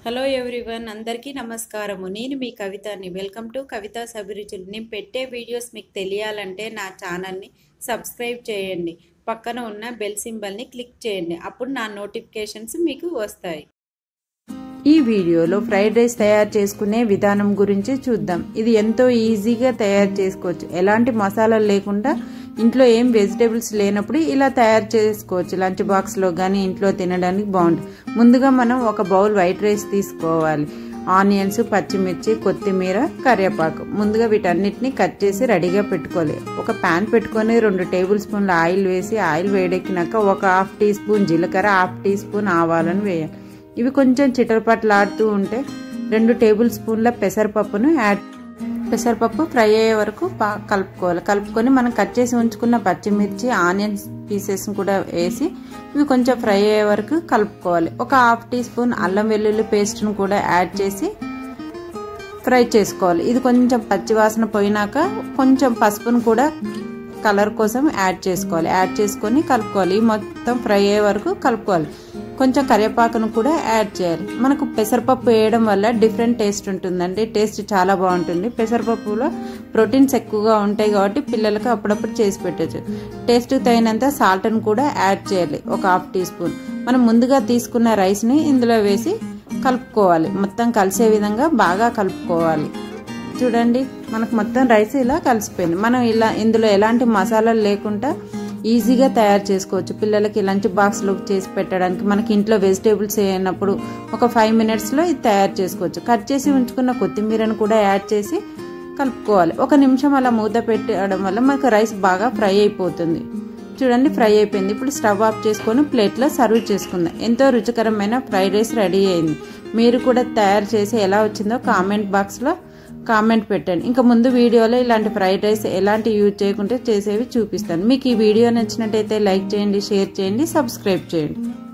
hello everyone అందరికీ నమస్కారము నేను మీ కవితని వెల్కమ్ టు కవితా అభిరుచులు నేను పెట్టే వీడియోస్ మీకు తెలియాలంటే నా ఛానల్ని సబ్స్క్రైబ్ చేయండి పక్కన ఉన్న బెల్ సింబల్ని క్లిక్ చేయండి అప్పుడు నా నోటిఫికేషన్స్ మీకు వస్తాయి ఈ వీడియోలో ఫ్రైడ్ రైస్ తయారు చేసుకునే విధానం గురించి చూద్దాం ఇది ఎంతో ఈజీగా తయారు చేసుకోవచ్చు ఎలాంటి మసాలాలు లేకుండా ఇంట్లో ఏం వెజిటేబుల్స్ లేనప్పుడు ఇలా తయారు చేసుకోవచ్చు లంచ్ బాక్స్లో కానీ ఇంట్లో తినడానికి బాగుంటుంది ముందుగా మనం ఒక బౌల్ వైట్ రైస్ తీసుకోవాలి ఆనియన్స్ పచ్చిమిర్చి కొత్తిమీర కరివేపాకు ముందుగా వీటన్నిటిని కట్ చేసి రెడీగా పెట్టుకోవాలి ఒక ప్యాన్ పెట్టుకొని రెండు టేబుల్ స్పూన్ల ఆయిల్ వేసి ఆయిల్ వేడెక్కినాక ఒక హాఫ్ టీ స్పూన్ జీలకర్ర హాఫ్ టీ స్పూన్ ఆవాలను వేయాలి ఇవి కొంచెం చిటపట్లాడుతూ ఉంటే రెండు టేబుల్ స్పూన్ల పెసరపప్పును యాడ్ పెసరపప్పు ఫ్రై అయ్యే వరకు బాగా కలుపుకోవాలి కలుపుకొని మనం కట్ చేసి ఉంచుకున్న పచ్చిమిర్చి ఆనియన్స్ పీసెస్ని కూడా వేసి ఇవి కొంచెం ఫ్రై అయ్యే వరకు కలుపుకోవాలి ఒక హాఫ్ టీ స్పూన్ అల్లం వెల్లుల్లి పేస్ట్ను కూడా యాడ్ చేసి ఫ్రై చేసుకోవాలి ఇది కొంచెం పచ్చివాసన పోయినాక కొంచెం పసుపును కూడా కలర్ కోసం యాడ్ చేసుకోవాలి యాడ్ చేసుకొని కలుపుకోవాలి మొత్తం ఫ్రై అయ్యే వరకు కలుపుకోవాలి కొంచెం కరివేపాకును కూడా యాడ్ చేయాలి మనకు పెసరపప్పు వేయడం వల్ల డిఫరెంట్ టేస్ట్ ఉంటుందండి టేస్ట్ చాలా బాగుంటుంది పెసరపప్పులో ప్రోటీన్స్ ఎక్కువగా ఉంటాయి కాబట్టి పిల్లలకు అప్పుడప్పుడు చేసి పెట్టచ్చు టేస్ట్ తగినంత సాల్ట్ని కూడా యాడ్ చేయాలి ఒక హాఫ్ టీ స్పూన్ మనం ముందుగా తీసుకున్న రైస్ని ఇందులో వేసి కలుపుకోవాలి మొత్తం కలిసే విధంగా బాగా కలుపుకోవాలి చూడండి మనకు మొత్తం రైస్ ఇలా కలిసిపోయింది మనం ఇలా ఇందులో ఎలాంటి మసాలాలు లేకుండా ఈజీగా తయారు చేసుకోవచ్చు పిల్లలకి లంచ్ బాక్స్లో చేసి పెట్టడానికి మనకి ఇంట్లో వెజిటేబుల్స్ అయినప్పుడు ఒక ఫైవ్ మినిట్స్లో ఇది తయారు చేసుకోవచ్చు కట్ చేసి ఉంచుకున్న కొత్తిమీరను కూడా యాడ్ చేసి కలుపుకోవాలి ఒక నిమిషం అలా మూత పెట్టడం వల్ల మనకు రైస్ బాగా ఫ్రై అయిపోతుంది చూడండి ఫ్రై అయిపోయింది ఇప్పుడు స్టవ్ ఆఫ్ చేసుకొని ప్లేట్లో సర్వ్ చేసుకుందాం ఎంతో రుచికరమైన ఫ్రైడ్ రైస్ రెడీ అయింది మీరు కూడా తయారు చేసి ఎలా వచ్చిందో కామెంట్ బాక్స్లో కామెంట్ పెట్టండి ఇంకా ముందు వీడియోలో ఇలాంటి ఫ్రైడ్ రైస్ ఎలాంటి యూజ్ చేయకుంటే చేసేవి చూపిస్తాను మీకు ఈ వీడియో నచ్చినట్టయితే లైక్ చేయండి షేర్ చేయండి సబ్స్క్రైబ్ చేయండి